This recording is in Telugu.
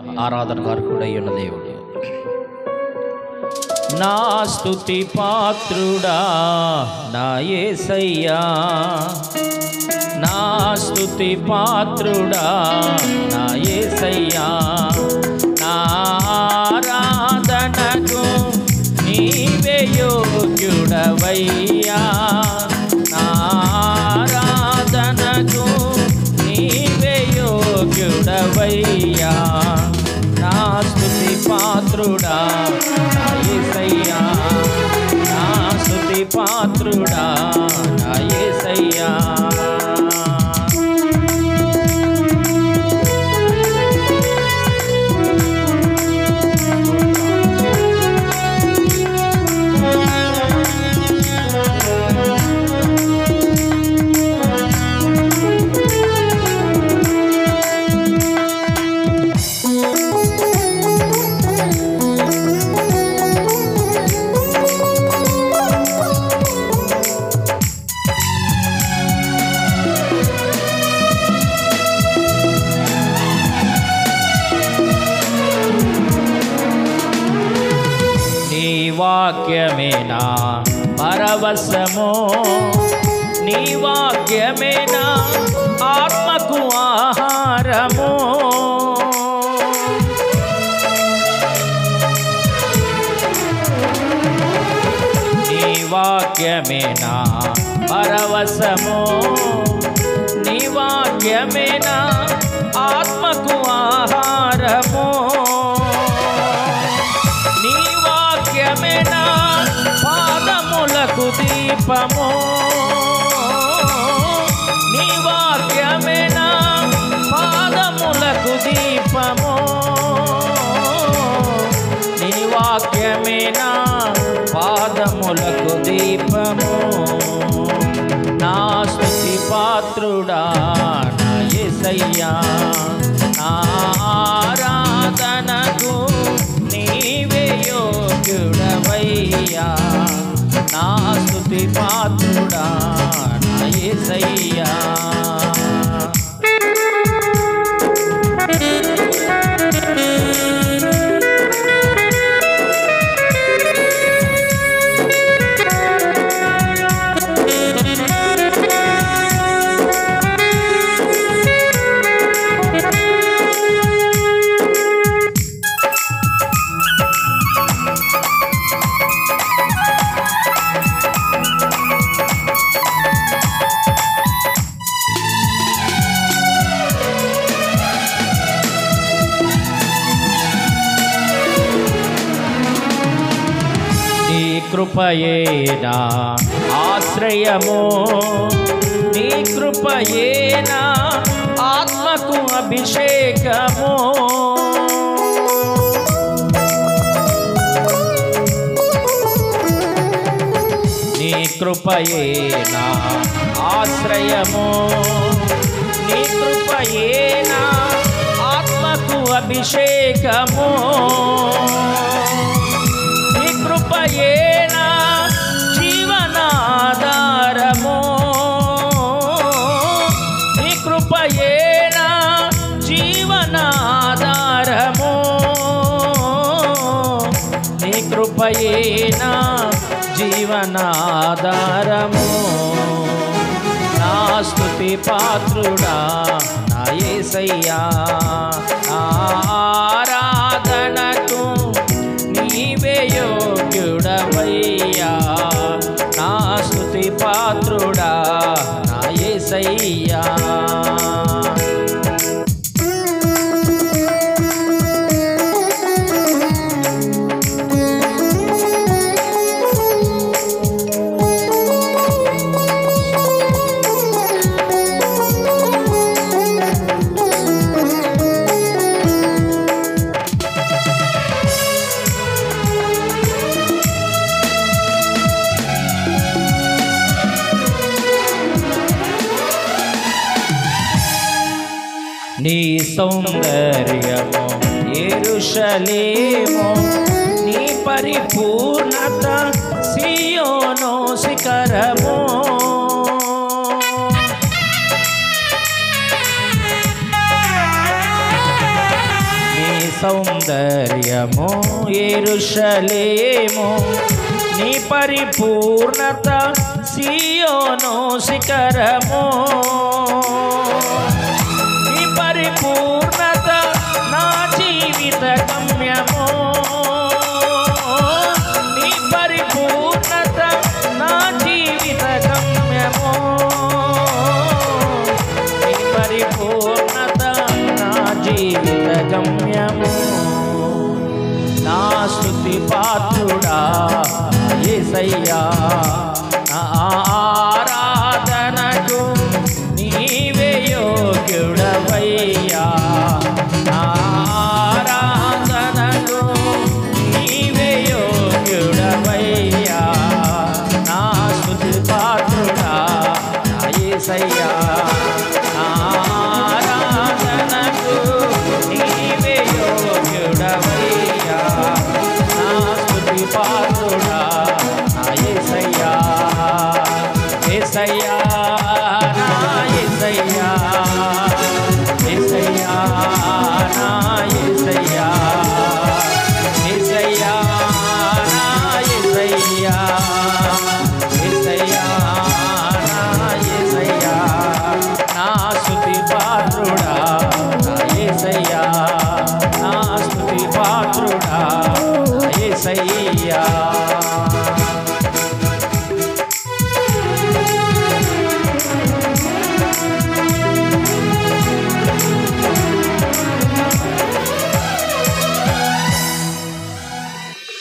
ఆరాధన అర్హుడై ఉన్న దేవుడు నా స్తుతి పాత్రుడా నా యేసయ్యా నా స్తుతి పాత్రుడా నా యేసయ్యా నా ఆరాధనకు నీవే యోగ్యుడవయ్యా నా ఆరాధనకు నీవే యోగ్యుడవయ్యా నా స్తుతి పాత్రుడా నా యేసయ్యా నా స్తుతి పాత్రుడా నా యేసయ్యా నీ వాక్యమేనా పరవశము నీ వాక్యమేనా ఆత్మకు ఆహారము నీ వాక్యమేనా పరవశము నీ వాక్యమేనా ఆత్మకు ఆహారము నీ వాక్యమేనా పాదములకు దీపము నీ వాక్యమేనా పాదములకు దీపము నీ వాక్యమేనా పాదములకు దీపము నా స్తుతి పాత్రుడా నా యేసయ్యా నా ఆరాధనకు నీవే యోగ్యుడవయ్యా నా స్తుతి పాత్రుడా నా యేసయ్యా నీ కృపయేనా ఆశ్రయము నీ కృపయేనా ఆత్మకు అభిషేకము నీ కృపయేనా ఆశ్రయము నీ కృపయేనా ఆత్మకు అభిషేకము నీ కృపయేనా జీవనాధారము నీ కృపయేనా జీవనాధారము నీ కృపయేనా జీవనాధారము నా స్తుతి పాత్రుడా నా యేసయ్యా నా ఆరాధనకు నీవే యోగ్యుడవయ్యా నా స్తుతి పాత్రుడా నా యేసయ్యా నీ సౌందర్యము ఎరుషలేము నీ పరిపూర్ణత సియోను శిఖరము నీ సౌందర్యము ఎరుషలేము నీ పరిపూర్ణత సియోను శిఖరము నీ పరిపూర్ణత నా జీవిత గమ్యము నీ పరిపూర్ణత నా జీవిత గమ్యము నీ పరిపూర్ణత నా జీవిత గమ్యము నా స్థుతి పాత్రుడా ఏసయ్యా నా ఆరాధన